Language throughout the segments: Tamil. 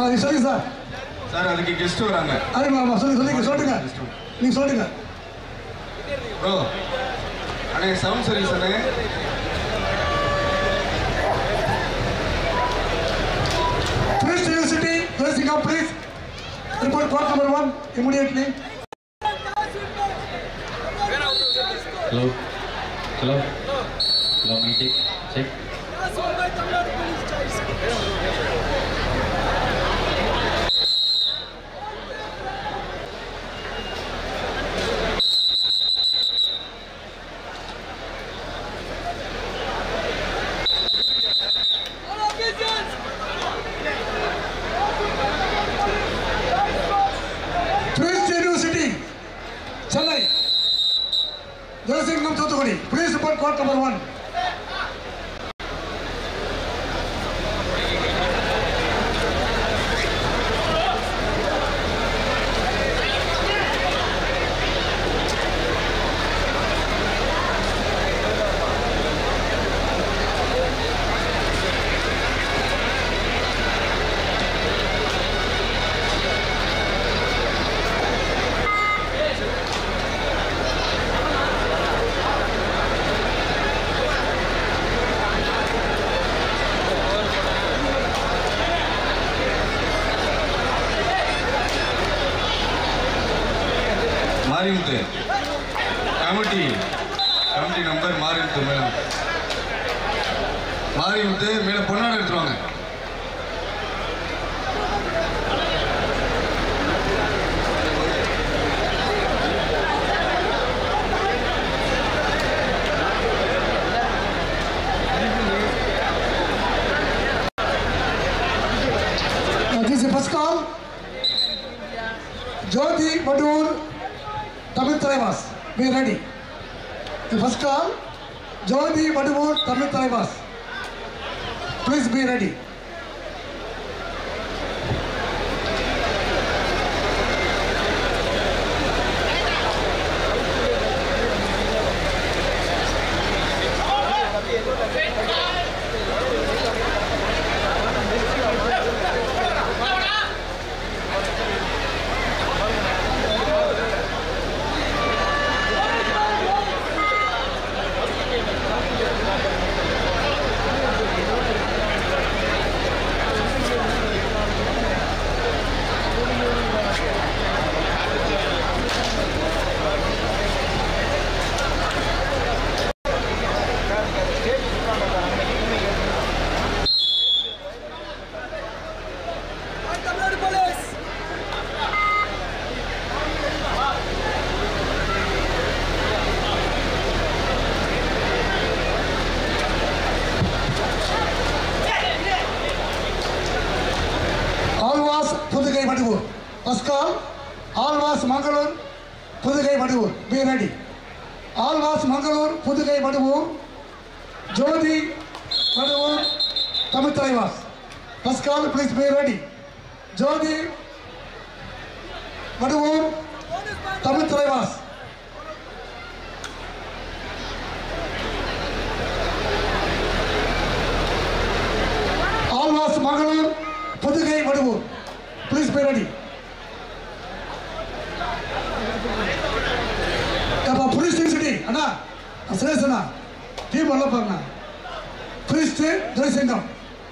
ஆ நீ சொல்லுங்க சார் சார் அதுக்கு கெஸ்ட் வராங்க அது ஆமாம் சொல்லுங்க சொல்லுங்க சொல்லுங்க நீங்கள் சொல்லுங்க ப்ரோ அண்ணே சவுண்ட் சர்வீஸ் அண்ணே Please University, Nursing Home, please. Report court number one immediately. Hello? Hello? Hello, my check. Check. Please University, Chennai. Nursing Home, Thuthukudi. Please report court number one. Marimuthu committee committee number Marimuthu madam Marimuthu மேல பொன்னாடு எடுத்துருவாங்க Uh, This is the first call. Jyoti Madur, Tamil Talaivas. Be ready. The first call. Jyoti Madur, Tamil Talaivas. Please be ready. Alvas Pudugai Madivur. First call. Alvas Mangalore, Pudugai Madivur. Be ready. Alvas Mangalore, Pudugai Madivur. Jyoti Madivur, Tamil Talaivas. First call, please be ready. Jyoti Madivur, Tamil Talaivas. Alvas Mangalore, Pudugai Madivur. Please be ready. அப்போ புலிஸ் சிட்டி அண்ணா சுரேஷ் அண்ணா டீம் உள்ள பாருங்க புலிஸ் ஜெயசங்கம்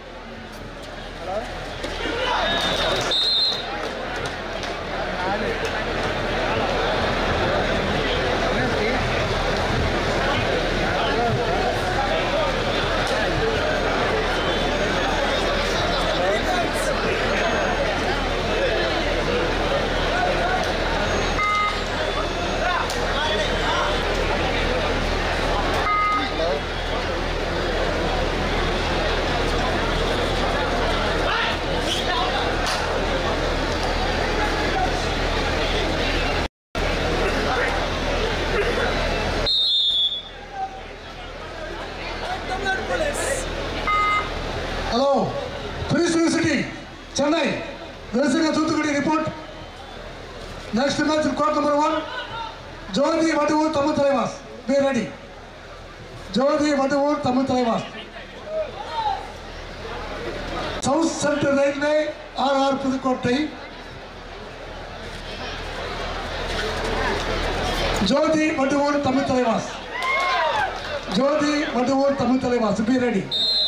ஹலோ புலிஸ் university Chennai Jayasanga Thoothukudi report next match court number one Jothi Vaduvur Tamil Thalaivas be ready Jothi Vaduvur Tamil Thalaivas south central railway R R Pudukkottai Jothi Vaduvur Tamil Thalaivas Jothi Vaduvur Tamil Thalaivas be ready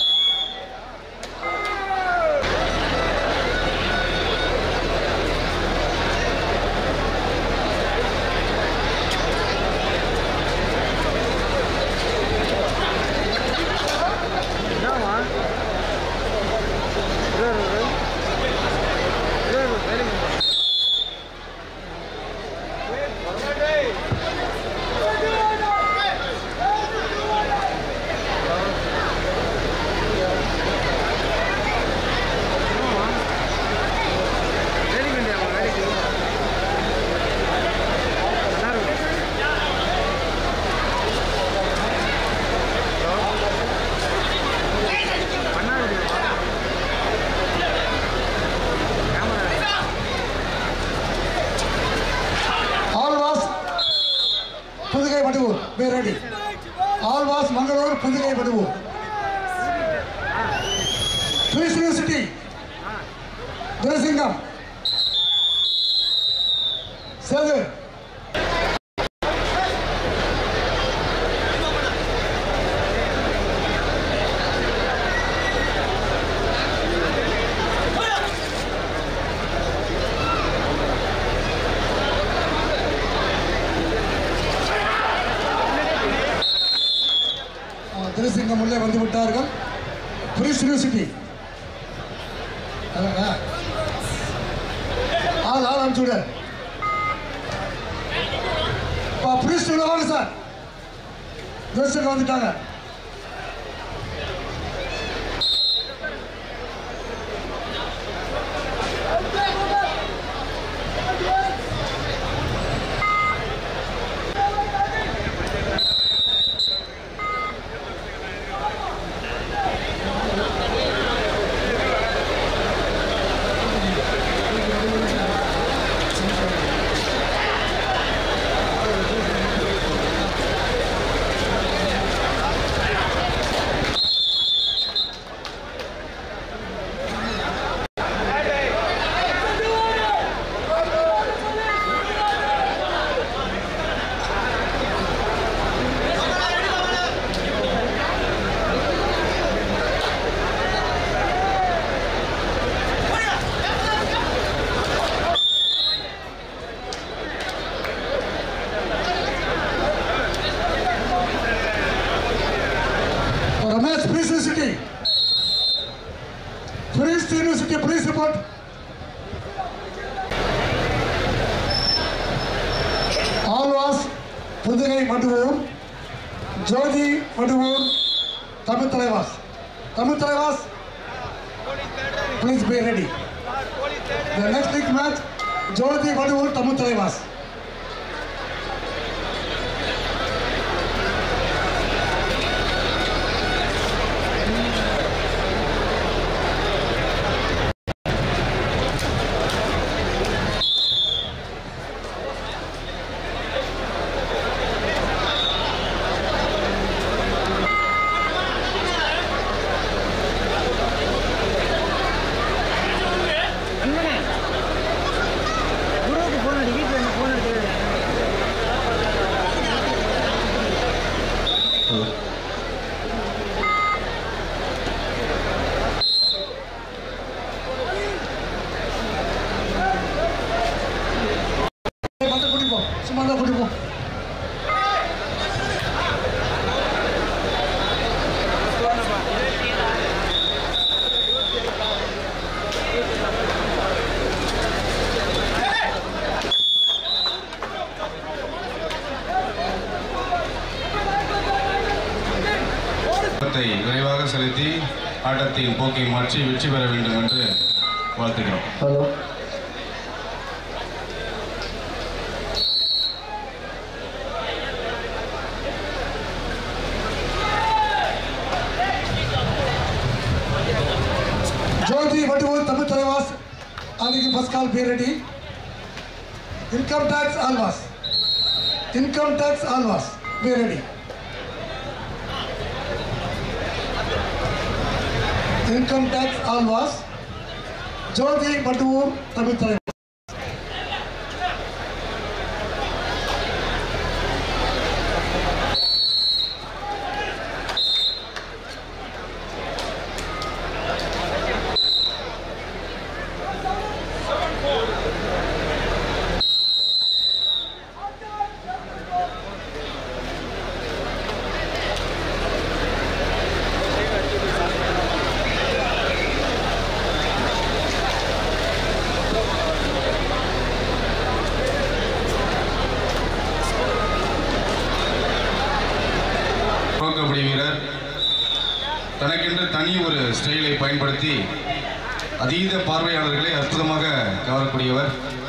Alvas Pudugai Vaduvur be ready Alvas Mangalore Pudugai Vaduvur ட்விஸ் யூனிவர்சிட்டி துரசிங்கம் சேது ஆ, துரைசிங்கம் உள்ளே வந்து விட்டார்கள் புரிஸ் யூனிவர்சிட்டி அதாங்க ஆள் ஆள் அனுப்பிச்சு விடு புரிஸ் வாங்க சார் துரைசிங்கம் வந்துட்டாங்க ரமேஷ் புரிஸ் யூனிவர்சிட்டி புரிஸ் யூனிவர்சிட்டி புரிஸ் report Alvas Pudugai Vaduvur Jothi Vaduvur Tamil Thalaivas Tamil Thalaivas please be ready the next league match Jothi Vaduvur Tamil Thalaivas குருவுக்கு ஃபோன் அடி வீட்டில் இருந்து ஃபோன் எடுத்து ஹலோ மட்டும் கூட்டி போ சும்மா தான் கூட்டி போ பத்தை விரைவாக செலுத்தி ஆட்டத்தின் போக்கை மாற்றி வெற்றி பெற வேண்டும் என்று வாழ்த்துகிறோம் ஹலோ ஜோதி வடுவூர் தமிழ் தலைவாஸ் அன்னைக்கு first call be ready income tax Alvas income tax Alvas be ready income tax Alvas Jothi Vaduvur Tamil தலைவர் ப்ரோ கபடி வீரர் தனக்கென்று தனி ஒரு ஸ்டைலை பயன்படுத்தி அதீத பார்வையாளர்களை அற்புதமாக கவரக்கூடியவர்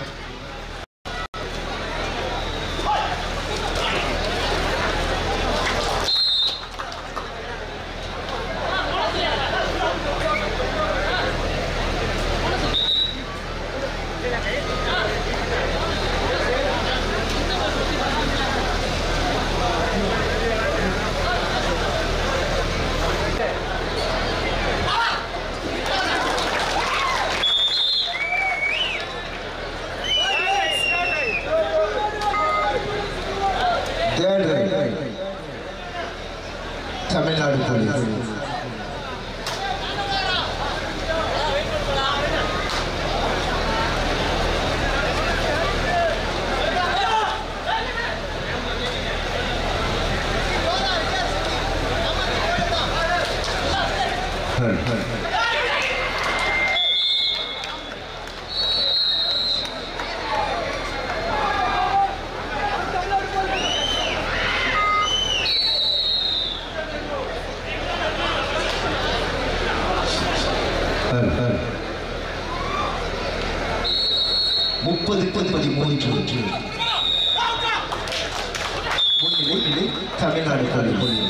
தேர்ட் ரைட் தமிழ்நாடு போலீஸ் ஹல் ஹல் ஹல் ஹல் முப்பதுக்கு பதிமூன்று முன்னிலை தமிழ்நாடு போலீஸ்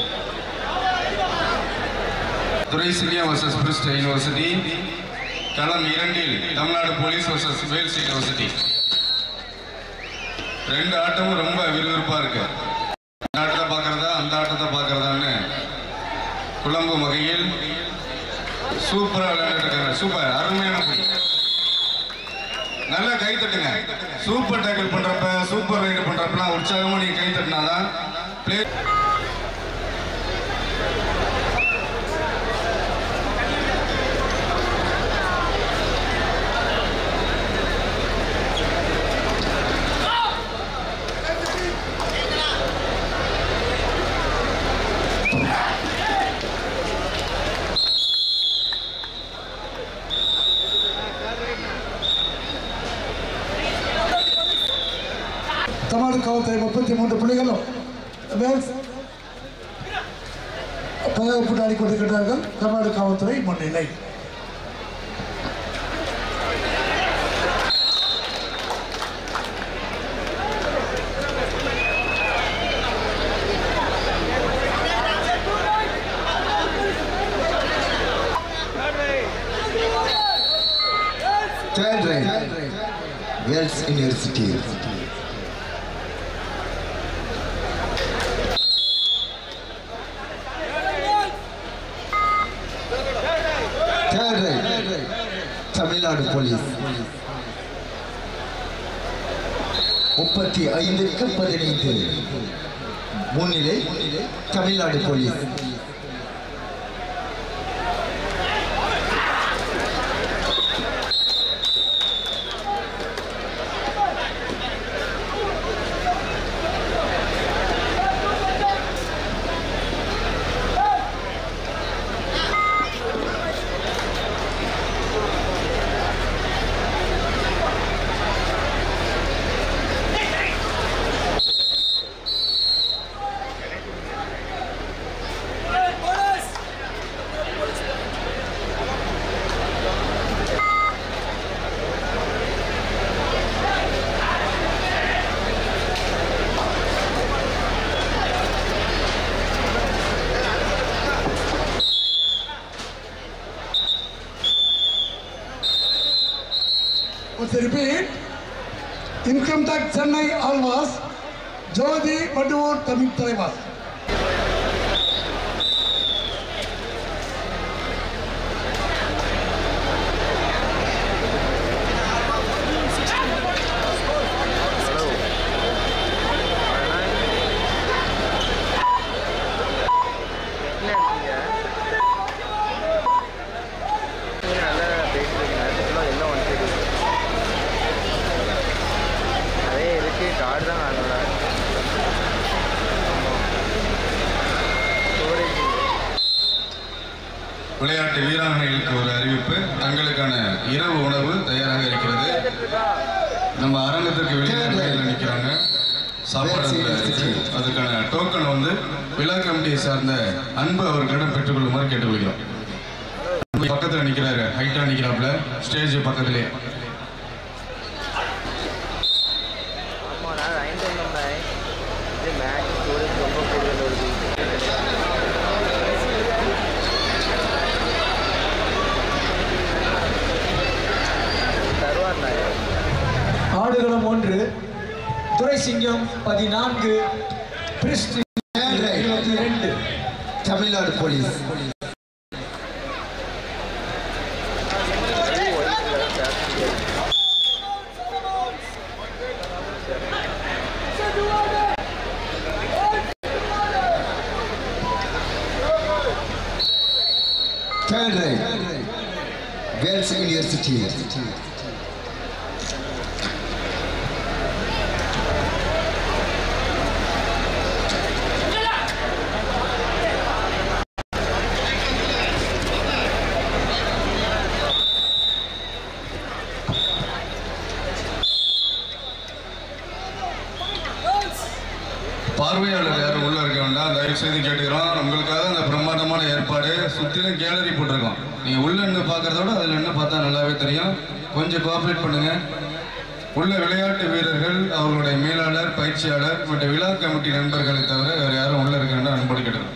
துரை சிலியா வர்சஸ் பிரிஸ்ட் யூனிவர்சிட்டி களம் இரண்டில் Tamil Nadu police versus Vels university ரெண்டு ஆட்டமும் ரொம்ப விறுவிறுப்பா இருக்கு இந்த ஆட்டத்தை பார்க்கறதா அந்த ஆட்டத்தை பார்க்கறதான்னு குழம்பும் வகையில் சூப்பரா விளையாண்டுட்டு இருக்காங்க சூப்பர் அருமையான போட்டி நல்லா கை தட்டுங்க சூப்பர் டேக்கிள் பண்றப்ப சூப்பர் ரைடு பண்றப்பலாம் உற்சாகமா நீங்க கை தட்டினாதான் பிளே தமிழ்நாடு காவல்துறை முப்பத்தி மூன்று புள்ளிகளும் வேல்ஸ் பதவிப்பட்டு ஆடிக்கொண்டிருக்கிறார்கள் தமிழ்நாடு காவல்துறை முன்னிலை third raid Vels university third raid Tamil Nadu police முப்பத்தி ஐந்துக்கு பதினைந்து முன்னிலை Tamil Nadu police Once I repeat, income tax Chennai Alvas, Jodi Padur Tamil Thalaivas விளையாட்டு வீராங்கனைகளுக்கு ஒரு அறிவிப்பு தங்களுக்கான இரவு உணவு தயாராக இருக்கிறது நம்ம அரங்கத்திற்கு வெளியே வெளியில் நிற்கிறாங்க சாப்பாடு அதுல இருக்கு அதுக்கான டோக்கன் வந்து விழா கமிட்டியை சார்ந்த அன்பு அவர்களிடம் பெற்றுக்கொள்ளுமாறு கேட்டுக்கொள்கிறோம் பக்கத்தில் நிற்கிறாரு ஹைட்டா நிற்கிறாப்புல ஸ்டேஜ் பக்கத்திலே ஆமாம் நான் ஐந்து வந்தோம்டா இது மேட்ச் ஸ்டூடெண்ட்ஸ் ரொம்ப கூடுதல் வருது தருவார்ண்ணா ஆடுகளம் ஒன்று துரைசிங்கம் பதினான்கு பிரிஸ்ட் இருபத்தி இரண்டு Tamil Nadu police Third right. Girls University. பார்வையாளர் யாரும் உள்ள இருக்க வேண்டாம் தயவு செய்து கேட்டுக்கிறோம் உங்களுக்காக அந்த பிரம்மாண்டமான ஏற்பாடு சுற்றிலும் கேலரி போட்டிருக்கோம் நீங்க உள்ள நின்று பார்க்கறத விட அதில் நின்று பார்த்தா நல்லாவே தெரியும் கொஞ்சம் கோஆப்ரேட் பண்ணுங்க உள்ள விளையாட்டு வீரர்கள் அவர்களுடைய மேலாளர் பயிற்சியாளர் மற்றும் விழா கமிட்டி நண்பர்களை தவிர வேறு யாரும் உள்ள இருக்க வேண்டாம் அன்போடு கேட்டுக்கிறோம்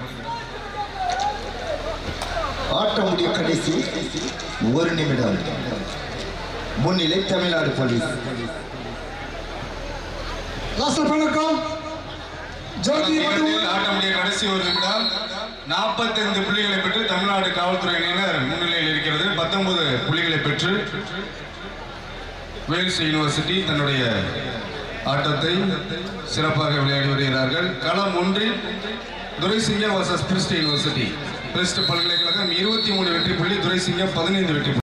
ஆட்டம் முடிய கடைசி ஒரு நிமிடம் முன்னிலை தமிழ்நாடு போலீஸ் லாஸ்ட் பணக்கம் ஜோதி மடு நிகழ்ச்சியில் ஆட்டமுடைய கடைசி ஒரு நிமிடம் நாற்பத்தைந்து புள்ளிகளை பெற்று தமிழ்நாடு காவல்துறையினர் முன்னிலையில் இருக்கிறது பத்தொன்பது புள்ளிகளை பெற்று வேல்ஸ் யூனிவர்சிட்டி தன்னுடைய ஆட்டத்தை சிறப்பாக விளையாடி வருகிறார்கள் களம் ஒன்றில் Duraisingam versus PRIST university PRIST பல்கலைக்கழகம் இருபத்தி மூணு வெற்றி புள்ளி துரைசிங்கம் பதினைந்து வெற்றி புள்ளி